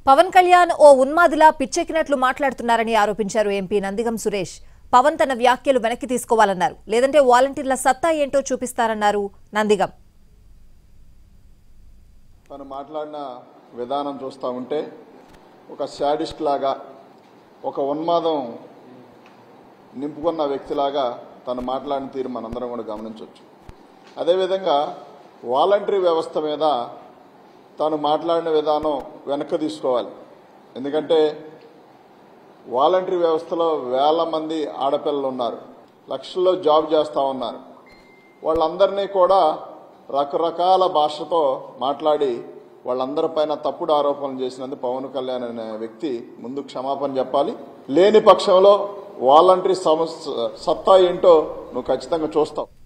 పవన్ కళ్యాణ్ ఓ ఉన్మాదిలా పిచ్చెక్కినట్లు మాట్లాడుతున్నారని ఆరోపించారు ఎంపీ నందిగం సురేష్ పవన్ తన వ్యాఖ్యలు వెనక్కి తీసుకోవాలన్నారు లేదంటే వాలంటీర్ల సత్తా ఏంటో చూపిస్తారన్నారు నందిగం తను మాట్లాడిన విధానం చూస్తూ ఉంటే ఒక శాడిస్ట్ లాగా ఒక ఉన్మాదం నింపుకున్న వ్యక్తిలాగా తను మాట్లాడిన తీరు మనందరం కూడా గమనించవచ్చు అదేవిధంగా వాలంటరీ వ్యవస్థ మీద తాను మాట్లాడిన విధానం వెనక్కి తీసుకోవాలి ఎందుకంటే వాలంటరీ వ్యవస్థలో వేల మంది ఆడపిల్లలు ఉన్నారు లక్షల్లో జాబ్ చేస్తూ ఉన్నారు వాళ్ళందరినీ కూడా రకరకాల భాషతో మాట్లాడి వాళ్ళందరిపైన తప్పుడు ఆరోపణలు చేసినందుకు పవన్ కళ్యాణ్ అనే వ్యక్తి ముందు క్షమాపణ చెప్పాలి లేని పక్షంలో వాలంటరీ సంస్థ సత్తా ఏంటో నువ్వు ఖచ్చితంగా చూస్తావు